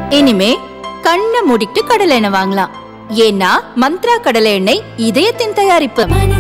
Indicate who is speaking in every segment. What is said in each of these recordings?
Speaker 1: இனிமே கண்ணை மூடிட்டு கடலை எண்ணெய் வாங்கலாம் ஏன்னா மந்த்ரா கடலை எண்ணெய் இதயத்தின் தயாரிப்பு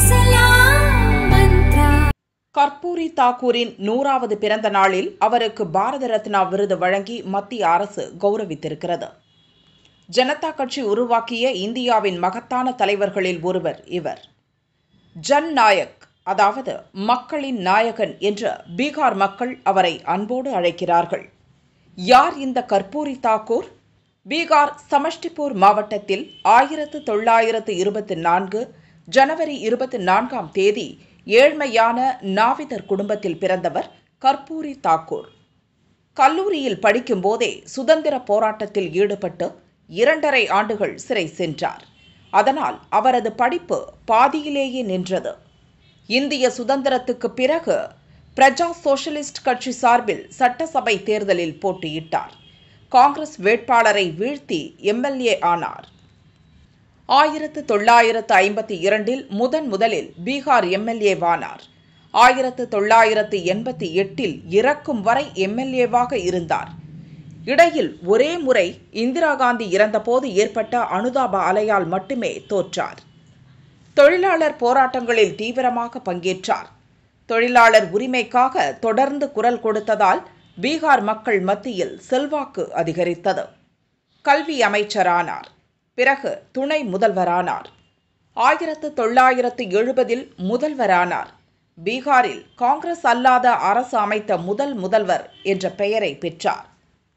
Speaker 2: கர்பூரி தாக்கூரின் நூறாவது பிறந்த நாளில் அவருக்கு பாரத ரத்னா விருது வழங்கி மத்திய அரசு கௌரவித்திருக்கிறது ஜனதா கட்சி உருவாக்கிய இந்தியாவின் மகத்தான தலைவர்களில் ஒருவர் இவர் ஜன் நாயக் அதாவது மக்களின் நாயகன் என்று பீகார் மக்கள் அவரை அன்போடு அழைக்கிறார்கள் யார் இந்த கர்பூரி தாக்கூர் பீகார் சமஷ்டிபூர் மாவட்டத்தில் ஆயிரத்து தொள்ளாயிரத்து இருபத்தி நான்கு ஜனவரி இருபத்தி நான்காம் தேதி ஏழ்மையான நாவிதர் குடும்பத்தில் பிறந்தவர் கர்பூரி தாக்கூர் கல்லூரியில் படிக்கும்போதே சுதந்திர போராட்டத்தில் ஈடுபட்டு இரண்டரை ஆண்டுகள் சிறை சென்றார் அதனால் அவரது படிப்பு பாதியிலேயே நின்றது இந்திய சுதந்திரத்துக்கு பிறகு பிரஜா சோஷலிஸ்ட் கட்சி சார்பில் சட்டசபை தேர்தலில் போட்டியிட்டார் காங்கிரஸ் வேட்பாளரை வீழ்த்தி எம்எல்ஏ ஆனார் ஆயிரத்து தொள்ளாயிரத்து ஐம்பத்தி இரண்டில் முதன் முதலில் பீகார் எம்எல்ஏவானார் ஆயிரத்து தொள்ளாயிரத்து எண்பத்தி எட்டில் இறக்கும் வரை எம்எல்ஏவாக இருந்தார் இடையில் ஒரே முறை இந்திரா காந்தி இறந்தபோது ஏற்பட்ட அனுதாப அலையால் மட்டுமே தோற்றார் தொழிலாளர் போராட்டங்களில் தீவிரமாக பங்கேற்றார் தொழிலாளர் உரிமைக்காக தொடர்ந்து குரல் கொடுத்ததால் பீகார் மக்கள் மத்தியில் செல்வாக்கு அதிகரித்தது கல்வி அமைச்சரானார் பிறகு துணை முதல்வரானார் ஆயிரத்து தொள்ளாயிரத்து எழுபதில் முதல்வரானார் பீகாரில் காங்கிரஸ் அல்லாத அரசு அமைத்த முதல் முதல்வர் என்ற பெயரை பெற்றார்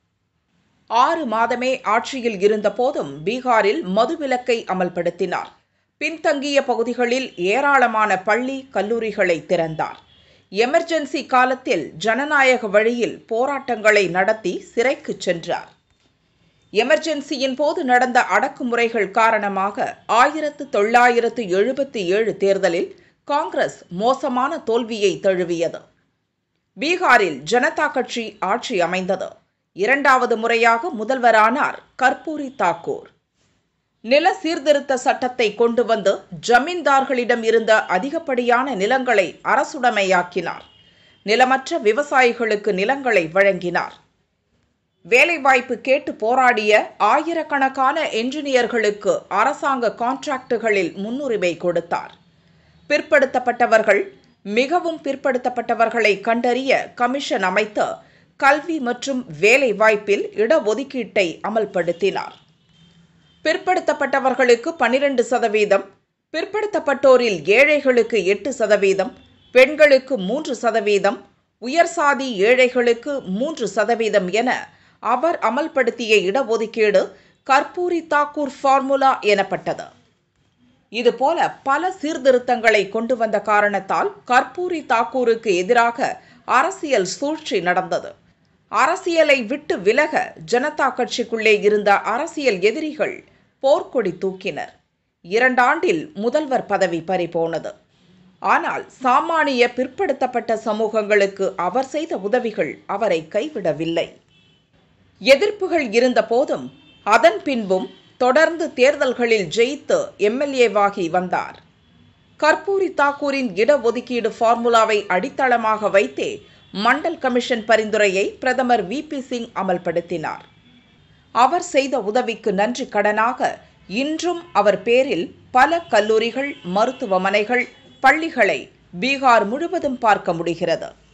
Speaker 2: ஆறு மாதமே ஆட்சியில் இருந்தபோதும் பீகாரில் மதுவிலக்கை அமல்படுத்தினார் பின்தங்கிய பகுதிகளில் ஏராளமான பள்ளி கல்லூரிகளை திறந்தார் எமர்ஜென்சி காலத்தில் ஜனநாயக வழியில் போராட்டங்களை நடத்தி சிறைக்கு சென்றார் எமர்ஜென்சியின் போது நடந்த அடக்குமுறைகள் காரணமாக ஆயிரத்து தொள்ளாயிரத்து எழுபத்தி ஏழு தேர்தலில் காங்கிரஸ் மோசமான தோல்வியை தழுவியது பீகாரில் ஜனதா கட்சி ஆட்சி அமைந்தது இரண்டாவது முறையாக முதல்வரானார் கர்பூரி தாக்கூர் நில சீர்திருத்த சட்டத்தை கொண்டு வந்து ஜமீன்தார்களிடம் இருந்த அதிகப்படியான நிலங்களை அரசுடைமையாக்கினார் நிலமற்ற விவசாயிகளுக்கு நிலங்களை வழங்கினார் வேலைவாய்ப்பு கேட்டு போராடிய ஆயிரக்கணக்கான என்ஜினியர்களுக்கு அரசாங்க கான்ட்ராக்டுகளில் முன்னுரிமை கொடுத்தார் பிற்படுத்தப்பட்டவர்கள் மிகவும் பிற்படுத்தப்பட்டவர்களை கண்டறிய கமிஷன் அமைத்து கல்வி மற்றும் வேலை வாய்ப்பில் இடஒதுக்கீட்டை அமல்படுத்தினார் பிற்படுத்தப்பட்டவர்களுக்கு பனிரெண்டு சதவீதம் பிற்படுத்தப்பட்டோரில் ஏழைகளுக்கு எட்டு சதவீதம் பெண்களுக்கு மூன்று சதவீதம் உயர் சாதி ஏழைகளுக்கு மூன்று சதவீதம் என அவர் அமல்படுத்திய இடஒதுக்கீடு கர்பூரி தாக்கூர் ஃபார்முலா எனப்பட்டது இதுபோல பல சீர்திருத்தங்களை கொண்டு வந்த காரணத்தால் கர்பூரி தாக்கூருக்கு எதிராக அரசியல் சூழ்ச்சி நடந்தது அரசியலை விட்டு விலக ஜனதா கட்சிக்குள்ளே இருந்த அரசியல் எதிரிகள் போர்க்கொடி தூக்கினர் இரண்டாண்டில் முதல்வர் பதவி பறிபோனது ஆனால் சாமானிய பிற்படுத்தப்பட்ட சமூகங்களுக்கு அவர் செய்த உதவிகள் அவரை கைவிடவில்லை எதிர்ப்புகள் இருந்த போதும் அதன் பின்பும் தொடர்ந்து தேர்தல்களில் ஜெயித்து எம்எல்ஏவாகி வந்தார் கர்பூரி தாக்கூரின் இடஒதுக்கீடு ஃபார்முலாவை அடித்தளமாக வைத்தே மண்டல் கமிஷன் பரிந்துரையை பிரதமர் வி பி சிங் அமல்படுத்தினார் அவர் செய்த உதவிக்கு நன்றி கடனாக இன்றும் அவர் பேரில் பல கல்லூரிகள் மருத்துவமனைகள் பள்ளிகளை பீகார் முழுவதும் பார்க்க முடிகிறது